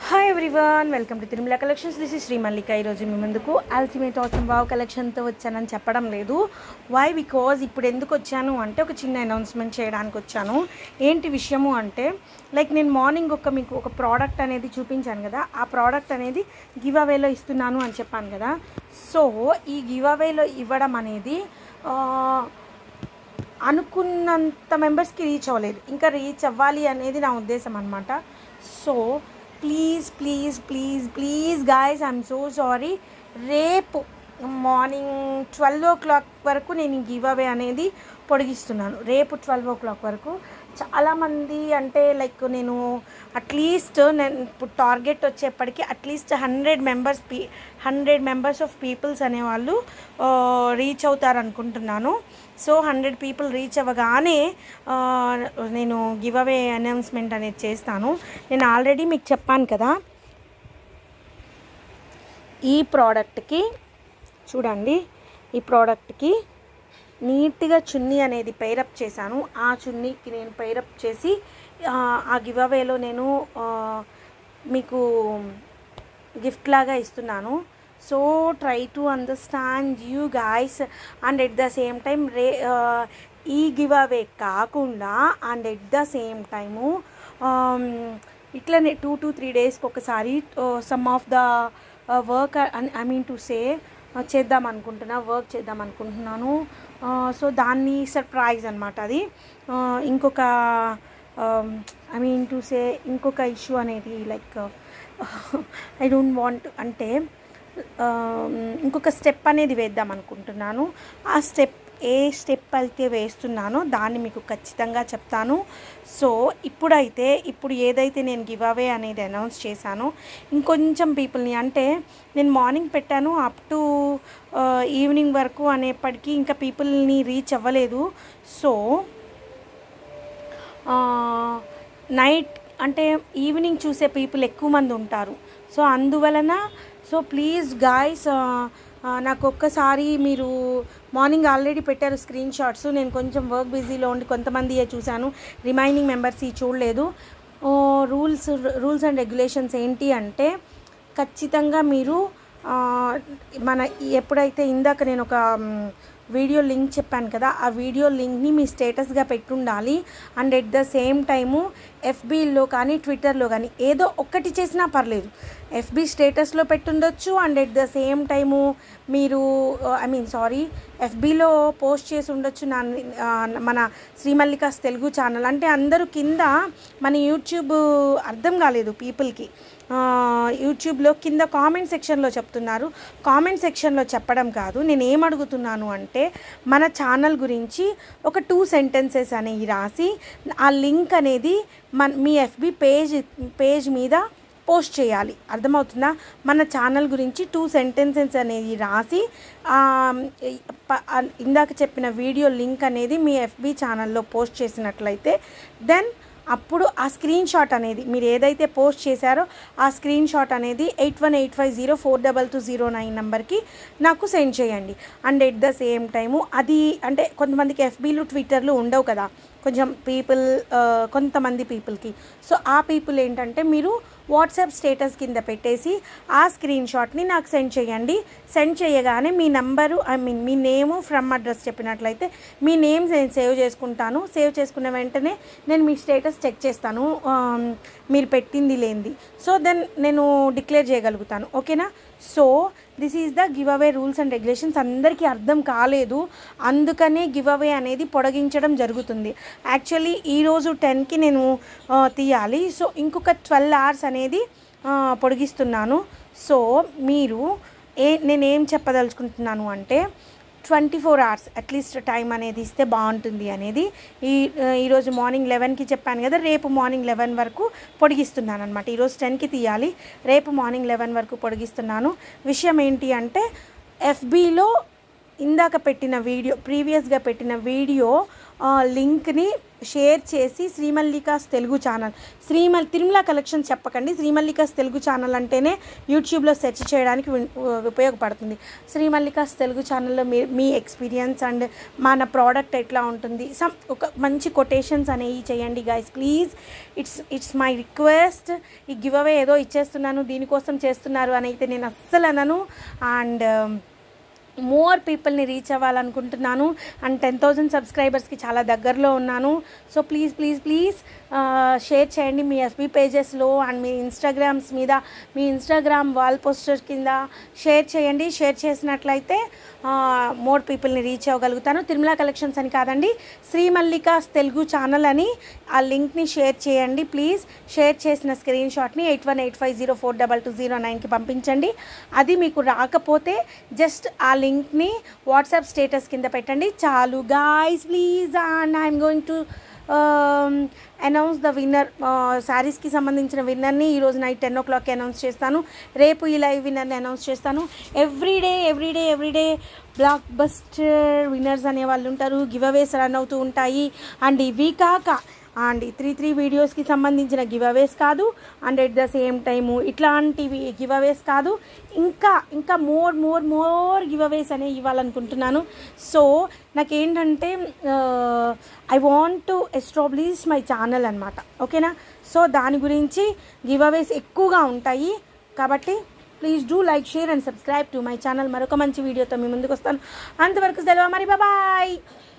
hi everyone welcome to Tirumala collections this is Shri Mallika ఈరోజు మీ ముందుకు అల్టిమేట్ ఆసమ్ వావ్ కలెక్షన్తో వచ్చానని చెప్పడం లేదు వై బికాజ్ ఇప్పుడు ఎందుకు వచ్చాను అంటే ఒక చిన్న అనౌన్స్మెంట్ చేయడానికి వచ్చాను ఏంటి విషయము అంటే లైక్ నేను మార్నింగ్ ఒక మీకు ఒక ప్రోడక్ట్ అనేది చూపించాను కదా ఆ ప్రోడక్ట్ అనేది గివ్ అవేలో ఇస్తున్నాను అని చెప్పాను కదా సో ఈ గివ్ అవేలో ఇవ్వడం అనేది ఆ, అనుకున్నంత మెంబర్స్కి రీచ్ అవ్వలేదు ఇంకా రీచ్ అవ్వాలి అనేది నా ఉద్దేశం అనమాట so please please please please guys I'm so sorry రేపు మార్నింగ్ ట్వెల్వ్ ఓ క్లాక్ వరకు నేను గివ్ అవే అనేది పొడిగిస్తున్నాను రేపు ట్వెల్వ్ ఓ క్లాక్ వరకు చాలామంది అంటే లైక్ నేను అట్లీస్ట్ నేను ఇప్పుడు టార్గెట్ వచ్చేప్పటికి అట్లీస్ట్ హండ్రెడ్ మెంబర్స్ పీ హండ్రెడ్ మెంబర్స్ ఆఫ్ పీపుల్స్ అనేవాళ్ళు రీచ్ అవుతారు అనుకుంటున్నాను సో హండ్రెడ్ పీపుల్ రీచ్ అవ్వగానే ఆ, నేను గివ్ అవే అనౌన్స్మెంట్ అనేది చేస్తాను నేను ఆల్రెడీ మీకు చెప్పాను కదా ఈ ప్రోడక్ట్కి చూడండి ఈ ప్రోడక్ట్కి నీట్గా చున్నీ అనేది పైరప్ చేశాను ఆ చున్నీకి నేను పైరప్ చేసి ఆ, ఆ గివ్ అవేలో నేను ఆ, మీకు గిఫ్ట్ లాగా ఇస్తున్నాను so try to understand you guys and at the same time రే ఈ గివ్ అవే కాకుండా and at the same time ఇట్లనే టూ టు త్రీ డేస్కి ఒకసారి some of the work I mean to say చేద్దాం అనుకుంటున్నా వర్క్ చేద్దాం అనుకుంటున్నాను సో దాన్ని సర్ప్రైజ్ అనమాట అది ఆ, ఇంకొక ఐ మీన్ టు సే ఇంకొక ఇష్యూ అనేది లైక్ ఐ డోంట్ వాంట్ అంటే ఆ, ఇంకొక స్టెప్ అనేది వేద్దాం అనుకుంటున్నాను ఆ స్టెప్ ఏ స్టెప్ అయితే వేస్తున్నానో దాన్ని మీకు ఖచ్చితంగా చెప్తాను సో ఇప్పుడైతే ఇప్పుడు ఏదైతే నేను గివ్ అవే అనేది అనౌన్స్ చేశానో ఇంకొంచెం పీపుల్ని అంటే నేను మార్నింగ్ పెట్టాను అప్ టు ఈవినింగ్ వరకు అనేప్పటికీ ఇంకా పీపుల్ని రీచ్ అవ్వలేదు సో నైట్ అంటే ఈవినింగ్ చూసే పీపుల్ ఎక్కువ మంది ఉంటారు సో అందువలన సో ప్లీజ్ గాయస్ నాకు ఒక్కసారి మీరు మార్నింగ్ ఆల్రెడీ పెట్టారు స్క్రీన్ షాట్స్ నేను కొంచెం వర్క్ బిజీలో ఉండి కొంతమంది చూశాను రిమైనింగ్ మెంబర్స్ ఈ చూడలేదు రూల్స్ రూల్స్ అండ్ రెగ్యులేషన్స్ ఏంటి అంటే ఖచ్చితంగా మీరు ఆ, మన ఎప్పుడైతే ఇందాక నేను ఒక మ్, వీడియో లింక్ చెప్పాను కదా ఆ వీడియో లింక్ని మీ స్టేటస్గా పెట్టుండాలి and at the same time ఎఫ్బీలో కానీ ట్విట్టర్లో కానీ ఏదో ఒక్కటి చేసినా పర్లేదు ఎఫ్బీ స్టేటస్లో పెట్టుండొచ్చు and at the same time మీరు ఐ మీన్ సారీ ఎఫ్బీలో పోస్ట్ చేసి ఉండొచ్చు నా ఆ, మన శ్రీమల్లికాస్ తెలుగు ఛానల్ అంటే అందరూ కింద మన యూట్యూబ్ అర్థం కాలేదు పీపుల్కి యూట్యూబ్లో కింద కామెంట్ సెక్షన్లో చెప్తున్నారు కామెంట్ సెక్షన్లో చెప్పడం కాదు నేను ఏం అడుగుతున్నాను అంటే మన ఛానల్ గురించి ఒక టూ సెంటెన్సెస్ అనేవి రాసి ఆ లింక్ అనేది మన మీ ఎఫ్బి పేజ్ పేజ్ మీద పోస్ట్ చేయాలి అర్థమవుతుందా మన ఛానల్ గురించి టూ సెంటెన్సెస్ అనేది రాసి ఆ, ప- ఆ, ఇందాక చెప్పిన వీడియో లింక్ అనేది మీ ఎఫ్బి ఛానల్లో పోస్ట్ చేసినట్లయితే దెన్ అప్పుడు ఆ స్క్రీన్ షాట్ అనేది మీరు ఏదైతే పోస్ట్ చేశారో ఆ స్క్రీన్ షాట్ అనేది eight one eight five zero four double two zero nine నెంబర్కి నాకు సెండ్ చేయండి and at the same time అది అంటే కొంతమందికి ఎఫ్బీలు ట్విట్టర్లు ఉండవు కదా కొంచెం పీపుల్ కొంతమంది పీపుల్కి సో ఆ పీపుల్ ఏంటంటే మీరు వాట్సాప్ స్టేటస్ కింద పెట్టేసి ఆ స్క్రీన్ షాట్ని నాకు సెండ్ చేయండి సెండ్ చేయగానే మీ నంబరు ఐ మీన్ మీ నేము ఫ్రమ్ అడ్రస్ చెప్పినట్లయితే మీ నేమ్ నేను సేవ్ చేసుకుంటాను సేవ్ చేసుకున్న వెంటనే నేను మీ స్టేటస్ చెక్ చేస్తాను ఆమ్, మీరు పెట్టింది లేనిది సో దెన్ నేను డిక్లేర్ చేయగలుగుతాను ఓకేనా so this is the give away rules and regulations అందరికీ అర్థం కాలేదు అందుకనే గివ్ అవే అనేది పొడిగించడం జరుగుతుంది యాక్చువల్లీ ఈరోజు టెన్కి నేను ఆ, తీయాలి సో ఇంకొక ట్వెల్వ్ అవర్స్ అనేది ఆ, పొడిగిస్తున్నాను సో మీరు ఏ నేనేం చెప్పదలుచుకుంటున్నాను అంటే twenty four hours at least time అనేది ఇస్తే బాగుంటుంది అనేది ఈ ఆ, ఈరోజు మార్నింగ్ లెవెన్కి చెప్పాను కదా రేపు మార్నింగ్ లెవెన్ వరకు పొడిగిస్తున్నాను అనమాట ఈరోజు టెన్కి తీయాలి రేపు మార్నింగ్ లెవెన్ వరకు పొడిగిస్తున్నాను విషయం ఏంటి అంటే ఎఫ్బీలో ఇందాక పెట్టిన వీడియో ప్రీవియస్గా పెట్టిన వీడియో లింక్ని షేర్ చేసి శ్రీమల్లికాస్ తెలుగు ఛానల్ శ్రీమల్ తిరుమల కలెక్షన్ చెప్పకండి శ్రీమల్లికాస్ తెలుగు ఛానల్ అంటేనే యూట్యూబ్లో సెర్చ్ చేయడానికి విన్- ఉపయోగపడుతుంది శ్రీమల్లికాస్ తెలుగు ఛానల్లో మీ మీ ఎక్స్పీరియన్స్ అండ్ మన ప్రోడక్ట్ ఎట్లా ఉంటుంది సమ్ ఒక మంచి కొటేషన్స్ అనేవి చేయండి guys please it's it's my request ఈ గివ్ అవే ఏదో ఇచ్చేస్తున్నాను దీనికోసం చేస్తున్నారు అని అయితే నేను అస్సలు అనను అండ్ మోర్ పీపుల్ని రీచ్ అవ్వాలనుకుంటున్నాను అండ్ టెన్ థౌజండ్ సబ్స్క్రైబర్స్కి చాలా దగ్గరలో ఉన్నాను so please please please share చేయండి మీ ఎఫ్బీ పేజెస్లో అండ్ మీ ఇన్స్టాగ్రామ్స్ మీద మీ ఇన్స్టాగ్రామ్ వాల్ పోస్టర్ కింద షేర్ చేయండి షేర్ చేసినట్లయితే మోర్ పీపుల్ని రీచ్ అవ్వగలుగుతాను తిరుమల కలెక్షన్స్ అని కాదండి శ్రీ మల్లికాస్ తెలుగు ఛానల్ అని ఆ లింక్ని షేర్ చేయండి ప్లీజ్ షేర్ చేసిన స్క్రీన్ షాట్ని eight one eight five zero four double two zero నైన్కి పంపించండి అది మీకు రాకపోతే జస్ట్ ఆ లింక్ని వాట్సాప్ స్టేటస్ కింద పెట్టండి చాలు guys please and I'm going to announce the winner శారీస్కి సంబంధించిన విన్నర్ని ఈరోజు నైట్ టెన్ ఓ క్లాక్కి అనౌన్స్ చేస్తాను రేపు ఈ లైవ్ విన్నర్ని అనౌన్స్ చేస్తాను everyday everyday everyday blockbuster winners అనే వాళ్ళు ఉంటారు గివ్ అవేస్ రన్ అవుతూ ఉంటాయి అండ్ ఇవి కాక అండ్ ఈ త్రీ త్రీ వీడియోస్కి సంబంధించిన గివ్ అవేస్ కాదు and at the same time ఇట్లాంటివి గివ్ అవేస్ కాదు ఇంకా ఇంకా more more more give aways అనే ఇవ్వాలనుకుంటున్నాను సో నాకేంటంటే I want to establish my channel అనమాట ఓకేనా సో దాని గురించి గివ్ అవేస్ ఎక్కువగా ఉంటాయి కాబట్టి please do like share and subscribe to my channel మరొక మంచి వీడియోతో మీ ముందుకు వస్తాను అంతవరకు సెలవు మరి బాయ్